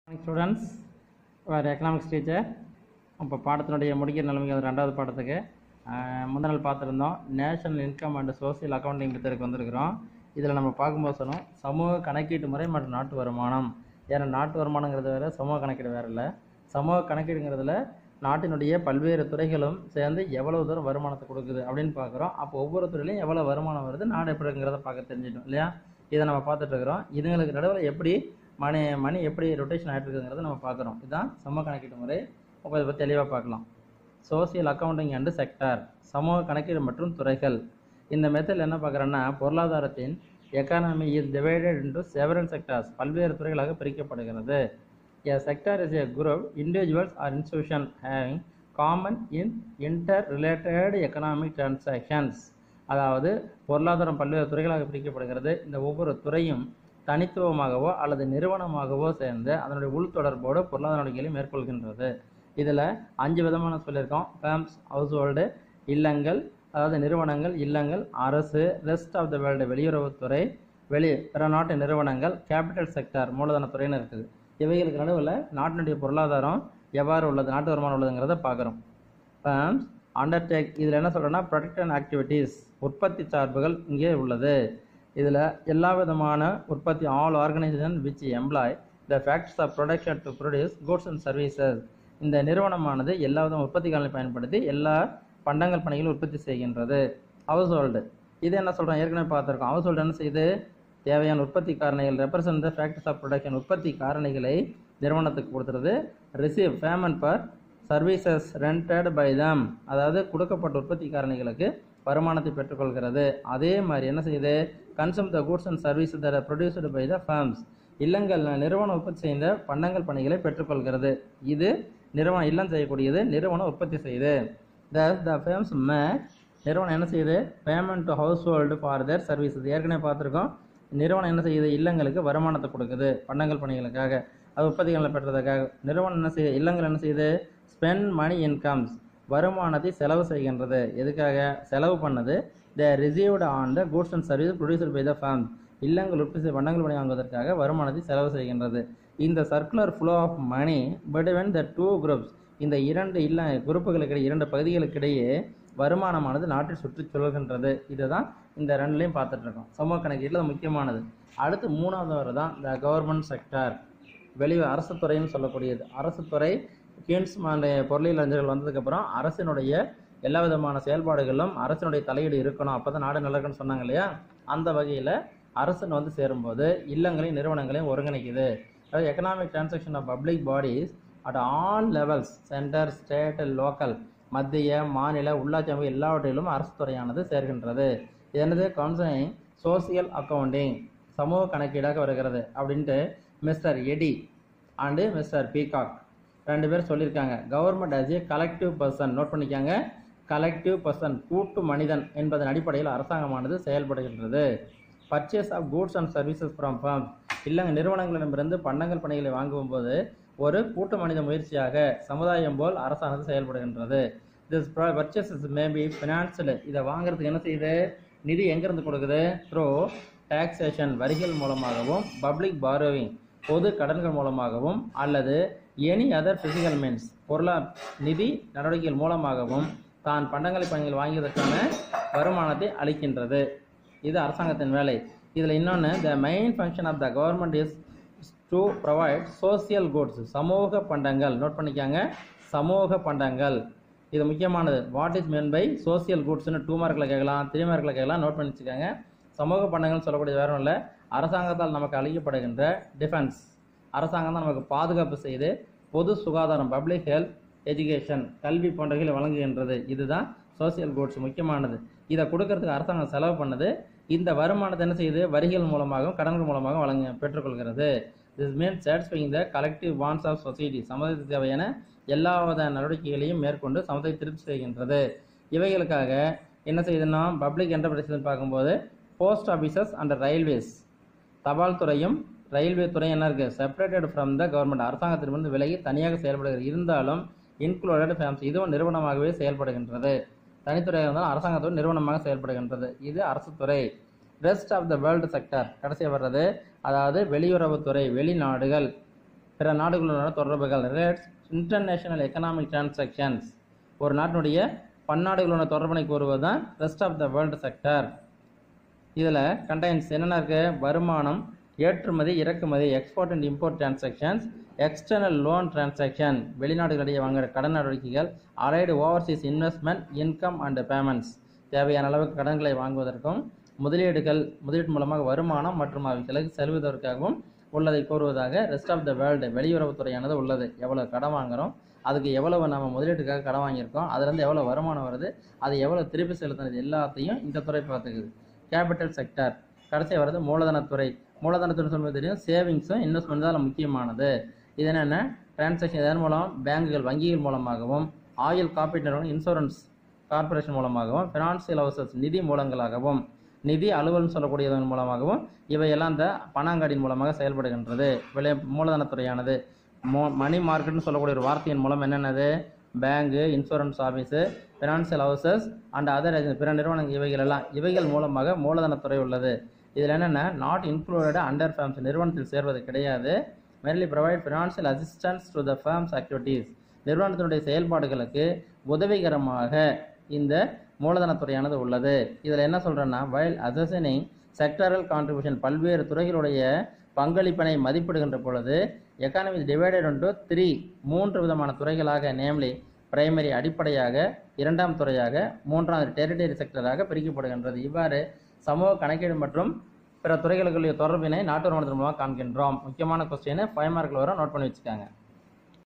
Students வேறு economics teacher இப்போ பாடத்தினுடைய முடிக்கிற நிலைமைக்கு அது ரெண்டாவது பாடத்துக்கு ஆஹ் முந்தின நாள் பார்த்துருந்தோம் national income and social accounting மெத்தடுக்கு வந்திருக்கிறோம் இதில் நம்ம பார்க்கும்போது சொன்னோம் சமூக கணக்கீட்டு முறை மற்றும் நாட்டு வருமானம் ஏன்னா நாட்டு வருமானங்கிறது வேறு சமூக கணக்கீடு வேறு இல்லை சமூக கணக்கீடுங்கிறதுல நாட்டினுடைய பல்வேறு துறைகளும் சேர்ந்து எவ்வளவு தூரம் வருமானத்தை கொடுக்குது அப்படின்னு பார்க்குறோம் அப்போ ஒவ்வொரு துறையிலையும் எவ்வளோ வருமானம் வருது நாடு எப்படி இருக்குங்கிறத பார்க்க தெரிஞ்சிட்டோம் இல்லையா இதை நம்ம பார்த்துட்டு இருக்கிறோம் இதுங்களுக்கு நடுவில் எப்படி மணி மணி எப்படி ரொட்டேஷன் ஆகிட்டு இருக்குங்கிறத நம்ம பார்க்குறோம் இதுதான் சமூக கணக்கீட்டு முறை அப்போ இதை பற்றி தெளிவாக பார்க்கலாம் சோசியல் அக்கவுண்டிங் அண்ட் செக்டார் சமூக கணக்கீடு மற்றும் துறைகள் இந்த மெத்தடில் என்ன பார்க்குறோன்னா பொருளாதாரத்தின் economy is divided into several sectors பல்வேறு துறைகளாக பிரிக்கப்படுகிறது A sector is a group, individuals or institution having common in interrelated economic transactions. அதாவது பொருளாதாரம் பல்வேறு துறைகளாக பிரிக்கப்படுகிறது இந்த ஒவ்வொரு துறையும் தனித்துவமாகவோ அல்லது நிறுவனமாகவோ சேர்ந்து அதனுடைய உள் தொடர்போடு பொருளாதார நடவடிக்கைகளை மேற்கொள்கின்றது இதில் அஞ்சு விதமான சொல்லியிருக்கோம் ஃபேம்ஸ் ஹவுஸ் ஹோல்டு இல்லங்கள் அதாவது நிறுவனங்கள் இல்லங்கள் அரசு ரெஸ்ட் ஆஃப் த வேர்ல்டு வெளியுறவுத்துறை வெளி பிற நாட்டு நிறுவனங்கள் கேபிட்டல் செக்டார் மூலதனத்துறைன்னு இருக்குது இவைகளுக்கு நடுவில் நாட்டினுடைய பொருளாதாரம் எவ்வாறு உள்ளது நாட்டு வருமானம் உள்ளதுங்கிறத பார்க்குறோம் ஃபேம்ஸ் அண்டர்டேக் இதில் என்ன சொல்கிறேன்னா ப்ரொடக்ஷன் ஆக்டிவிட்டீஸ் உற்பத்தி சார்புகள் இங்கே உள்ளது இதில் எல்லா விதமான உற்பத்தி all organisation which employ the factors of production to produce goods and services இந்த நிறுவனமானது எல்லா வித உற்பத்திகளை பயன்படுத்தி எல்லா பண்டங்கள் பணிகளும் உற்பத்தி செய்கின்றது ஹவுஸ் ஹோல்டு இது என்ன சொல்கிறோம் ஏற்கனவே பார்த்துருக்கோம் ஹவுஸ் ஹோல்டு என்ன செய்யுது தேவையான உற்பத்தி காரணிகள் represent the factors of production உற்பத்தி காரணிகளை நிறுவனத்துக்கு கொடுத்துறது receive payment for services rendered by them அதாவது கொடுக்கப்பட்ட உற்பத்தி காரணிகளுக்கு வருமானத்தை பெற்றுக்கொள்கிறது அதே மாதிரி என்ன செய்யுது consume the goods and service that produced by the firms இல்லங்கள் நிறுவனம் உற்பத்தி செய்த பண்டங்கள் பணிகளை பெற்றுக்கொள்கிறது இது நிறுவனம் இல்லம் செய்யக்கூடியது நிறுவனம் உற்பத்தி செய்யுது த த ஃபேம்ஸ் மேக் நிறுவனம் என்ன செய்யுது payment to household for their services ஏற்கனவே பார்த்துருக்கோம் நிறுவனம் என்ன செய்யுது இல்லங்களுக்கு வருமானத்தை கொடுக்குது பண்டங்கள் பணிகளுக்காக அது உற்பத்திகளை பெற்றதுக்காக நிறுவனம் என்ன செய்யுது இல்லங்கள் என்ன செய்யுது ஸ்பெண்ட் மணி இன்கம்ஸ் வருமானத்தை செலவு செய்கின்றது எதுக்காக செலவு பண்ணது the received on the goods and service producer by the firm இல்லங்கள் உற்பத்தி செய்ய பண்டங்கள் பணி வாங்குவதற்காக வருமானத்தை செலவு செய்கின்றது இந்த circular flow of money but when the two groups இந்த இரண்டு இல்ல குரூப்புகளுக்கிடையே இரண்டு பகுதிகளுக்கிடையே வருமானமானது நாட்டில் சுற்றி சுழல்கின்றது இதுதான் இந்த ரெண்டுலையும் பார்த்துட்டு இருக்கோம் சமூக கணக்கீட்டில் அது முக்கியமானது அடுத்து மூணாவது வரை தான் இந்த கவர்மெண்ட் செக்டார் வெளி அரசு துறைன்னு சொல்லக்கூடியது அரசு துறை கீன்ஸ் பொருளியல் அறிஞர்கள் வந்ததுக்கப்புறம் அரசினுடைய எல்லா விதமான செயல்பாடுகளும் அரசினுடைய தலையீடு இருக்கணும் அப்போ தான் நாடு நல்லா இருக்குன்னு சொன்னாங்க இல்லையா அந்த வகையில் அரசன் வந்து சேரும்போது இல்லங்களையும் நிறுவனங்களையும் ஒருங்கிணைக்குது அதாவது economic transaction of public bodies at all levels centre state local மத்திய மாநில உள்ளாட்சி அமைப்பு எல்லாவற்றிலும் அரசு துறையானது சேர்கின்றது இது என்னது கவுன்சிலிங் சோசியல் அக்கவுண்டிங் சமூக கணக்கீடாக வருகிறது அப்படின்ட்டு mister Edey and mister Peacock ரெண்டு பேர் சொல்லியிருக்காங்க government as a collective person note பண்ணிக்காங்க கலெக்டிவ் பர்சன் கூட்டு மனிதன் என்பதன் அடிப்படையில் அரசாங்கமானது செயல்படுகின்றது purchase of goods and services from firm இல்லைங்க நிறுவனங்களிடமிருந்து பண்டங்கள் பணிகளை வாங்கும்போது ஒரு கூட்டு மனித முயற்சியாக சமுதாயம் போல் அரசானது செயல்படுகின்றது திஸ் பர்ச்சேசஸ் மேபி ஃபினான்ஷியல் இதை வாங்குறதுக்கு என்ன செய்யுது நிதி எங்கேருந்து கொடுக்குது த்ரோ டாக்ஸேஷன் வரிகள் மூலமாகவும் பப்ளிக் பாரோவிங் பொது கடன்கள் மூலமாகவும் அல்லது எனி அதர் பிசிக்கல் மீன்ஸ் பொருளா நிதி நடவடிக்கைகள் மூலமாகவும் தான் பண்டங்களை பணிகள் வாங்கியதற்கான வருமானத்தை அளிக்கின்றது இது அரசாங்கத்தின் வேலை இதில் இன்னொன்று the main function of the government is to provide social goods சமூக பண்டங்கள் நோட் பண்ணிக்காங்க சமூக பண்டங்கள் இது முக்கியமானது what is meant by social குட்ஸ்னு டூ மார்க்கில் கேட்கலாம் த்ரீ மார்க்கில் கேட்கலாம் நோட் பண்ணி வச்சுக்கோங்க சமூக பண்டங்கள் சொல்லக்கூடிய வேற இல்லை அரசாங்கத்தால் நமக்கு அளிக்கப்படுகின்ற டிஃபென்ஸ் அரசாங்கம் தான் நமக்கு பாதுகாப்பு செய்து பொது சுகாதாரம் பப்ளிக் ஹெல்த் எஜுகேஷன் கல்வி போன்றவைகளை வழங்குகின்றது இதுதான் சோசியல் குட்ஸ் முக்கியமானது இதை கொடுக்கறதுக்கு அரசாங்கம் செலவு பண்ணது இந்த வருமானத்தை என்ன செய்யுது வரிகள் மூலமாகவும் கடன்கள் மூலமாக வழங்க பெற்றுக்கொள்கிறது this mean satisfying the collective wants of society சமுதாயத்துக்கு தேவையான எல்லா வித நடவடிக்கைகளையும் மேற்கொண்டு சமுதாய திருப்தி செய்கின்றது இவைகளுக்காக என்ன செய்யுதுன்னா பப்ளிக் என்டர்பிரைஸ் பார்க்கும்போது போஸ்ட் ஆஃபீஸஸ் அண்ட் ரயில்வேஸ் தபால் துறையும் ரயில்வே துறை என்ன இருக்குது செப்பரேட்டட் ஃப்ரம் த கவர்மெண்ட் அரசாங்கத்திலிருந்து விலகி தனியாக செயல்படுகிறது இருந்தாலும் இன்க்ளூடட் ஃபேம்ஸ் இதுவும் நிறுவனமாகவே செயல்படுகின்றது தனித்துறையாக இருந்தாலும் அரசாங்கத்துறை நிறுவனமாக செயல்படுகின்றது இது அரசு துறை rest of the world sector கடைசியாக வர்றது அதாவது வெளியுறவுத்துறை வெளிநாடுகள் பிற நாடுகளுடனான தொடர்புகள் ரிலேட்ஸ் இன்டர்நேஷனல் எக்கனாமிக் டிரான்சாக்ஷன்ஸ் ஒரு நாட்டினுடைய பன்னாடுகளோட தொடர்பினை கூறுவது தான் rest of the world sector இதில் கண்டைன்ஸ் என்னென்ன இருக்கு வருமானம் ஏற்றுமதி இறக்குமதி export and import transactions external loan transaction வெளிநாடுகளிடையே வாங்குற கடன் நடவடிக்கைகள் allied overseas investment income and payments தேவையான அளவுக்கு கடன்களை வாங்குவதற்கும் முதலீடுகள் முதலீடு மூலமாக வருமானம் மற்றும் அவைகளுக்கு செலுத்துவதற்காகவும் உள்ளதை கூறுவதாக ரெஸ்ட் ஆஃப் த வேர்ல்டு வெளியுறவுத்துறையானது உள்ளது எவ்வளோ கடன் வாங்குறோம் அதுக்கு எவ்வளவு நம்ம முதலீட்டுக்காக கடன் வாங்கியிருக்கோம் அதுலேருந்து எவ்வளோ வருமானம் வருது அது எவ்வளோ திருப்பி செலுத்துறது எல்லாத்தையும் இந்த துறை பார்த்துக்குது கேபிட்டல் செக்டர் கடைசியாக வருது மூலதனத்துறை மூலதனத்துறை சொல்வது தெரியும் சேவிங்ஸும் இன்வெஸ்ட்மெண்ட் தான் அதில் முக்கியமானது இது என்னென்ன டிரான்சாக்ஷன் எதன் மூலம் பேங்குகள் வங்கிகள் மூலமாகவும் ஆயில் காப்பீட்டு நிறுவனம் இன்சூரன்ஸ் கார்ப்பரேஷன் மூலமாகவும் ஃபினான்சியல் ஹவுசஸ் நிதி மூலங்களாகவும் நிதி அலுவல்னு சொல்லக்கூடியதன் மூலமாகவும் இவையெல்லாம் இந்த பணாங்காடியின் மூலமாக செயல்படுகின்றது விலை மூலதனத்துறையானது மோ மணி மார்க்கெட்னு சொல்லக்கூடிய ஒரு வார்த்தையின் மூலம் என்னென்னது bank insurance office financial houses and other பிற நிறுவனங்கள் இவைகள் எல்லாம் இவைகள் மூலமாக மூலதனத்துறை உள்ளது இதில் என்னென்ன நாட் இன்க்ளூடட் அண்டர் ஃபேம்ஸ் நிறுவனத்தில் சேர்வது கிடையாது merely provide financial assistance to the firms activities நிறுவனத்தினுடைய செயல்பாடுகளுக்கு உதவிகரமாக இந்த மூலதனத்துறையானது உள்ளது இதில் என்ன சொல்கிறேன்னா வயல் அசசனிங் செக்டரல் கான்ட்ரிபியூஷன் பல்வேறு துறைகளுடைய பங்களிப்பினை மதிப்பிடுகின்ற பொழுது எக்கானமி டிவைடட் into த்ரீ மூன்று விதமான துறைகளாக நேம்லி பிரைமரி அடிப்படையாக இரண்டாம் துறையாக மூன்றாவது டெரிட்டரி செக்டராக பிரிக்கப்படுகின்றது இவ்வாறு சமூக கணக்கீடு மற்றும் பிற துறைகளுக்குள்ள தொடர்பினை நாட்டு வருமானத்தின் மூலமாக காண்கின்றோம் முக்கியமான கொஸ்டின் ஃபைவ் மார்க்கில் வரும் நோட் பண்ணி வச்சுக்காங்க